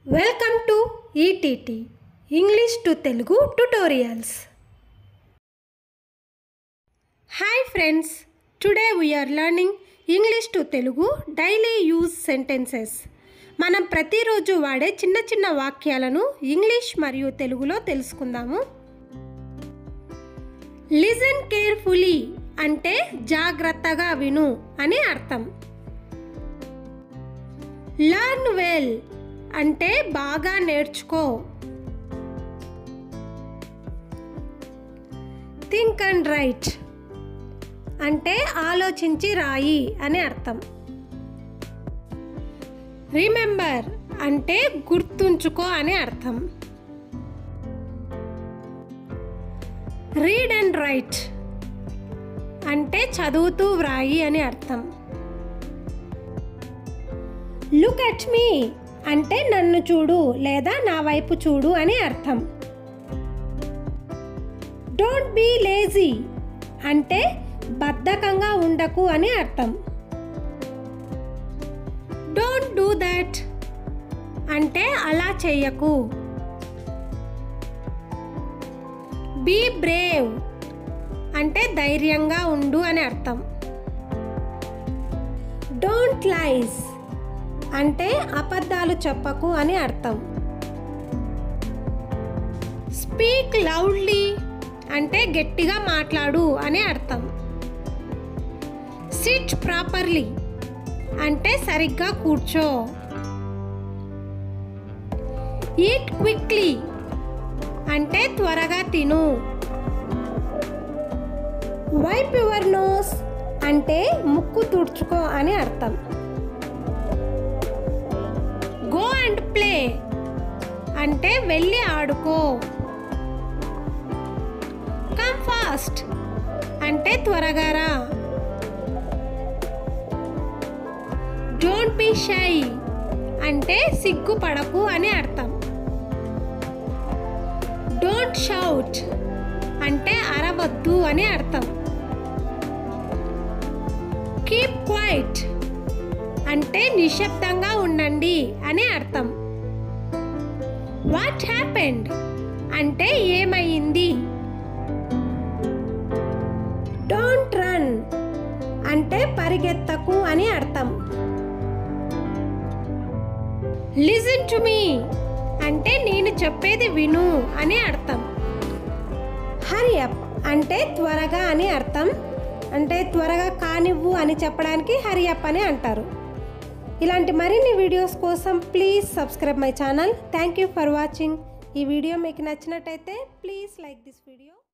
welcome to ETT English to Telugu tutorials hi friends today we are learning English to Telugu daily use sentences మనం ప్రతిరోజు వాడే చిన్న చిన్న వాక్యాలను ఇంగ్లీష్ మరియు తెలుగులో తెలుసుకుందాము లిజన్ కేర్ఫుల్లీ అంటే జాగ్రత్తగా విను అని అర్థం లర్న్ వెల్ అంటే బాగా నేర్చుకో థింక్ అండ్ రైట్ అంటే ఆలోచించి రాయి అని అర్థం రిమెంబర్ అంటే గుర్తుంచుకో అని అర్థం రీడ్ అండ్ రైట్ అంటే చదువుతూ వ్రాయి అని అర్థం లుక్ అట్ మీ అంటే నన్ను చూడు లేదా నా వైపు చూడు అని అర్థం డోంట్ బీ లేజీ అంటే బద్ధకంగా ఉండకు అని అర్థం డోంట్ డూ దట్ అంటే అలా చెయ్యకు బీ బ్రేవ్ అంటే ధైర్యంగా ఉండు అని అర్థం డోంట్ లైస్ అంటే అబద్ధాలు చెప్పకు అని అర్థం స్పీక్ లౌడ్లీ అంటే గట్టిగా మాట్లాడు అని అర్థం సిట్ ప్రాపర్లీ అంటే సరిగ్గా కూర్చో ఈట్ క్విక్లీ అంటే త్వరగా తిను వైప్ యువర్ నోస్ అంటే ముక్కు తుడుచుకో అని అర్థం గో అండ్ ప్లే అంటే వెళ్ళి ఆడుకో కమ్ ఫాస్ట్ అంటే త్వరగా రా డోంట్ బి షై అంటే సిగ్గుపడకు అని అర్థం డోంట్ షౌట్ అంటే అరవద్దు అని అర్థం కీప్ క్వైట్ అంటే నిశ్శబ్దంగా ఉండండి అని అర్థం వాట్ హ్యాపెండ్ అంటే ఏమైంది డోంట్ రన్ అంటే పరిగెత్తకు అని అర్థం లిజన్ టు మీ అంటే నేను చెప్పేది విను అని అర్థం హరి అప్ అంటే త్వరగా అని అర్థం అంటే త్వరగా కానివ్వు అని చెప్పడానికి హరి అప్ అని అంటారు ఇలాంటి మరిన్ని వీడియోస్ కోసం please subscribe my channel thank you for watching ఈ వీడియో మీకు నచ్చినట్టయితే ప్లీజ్ లైక్ దిస్ వీడియో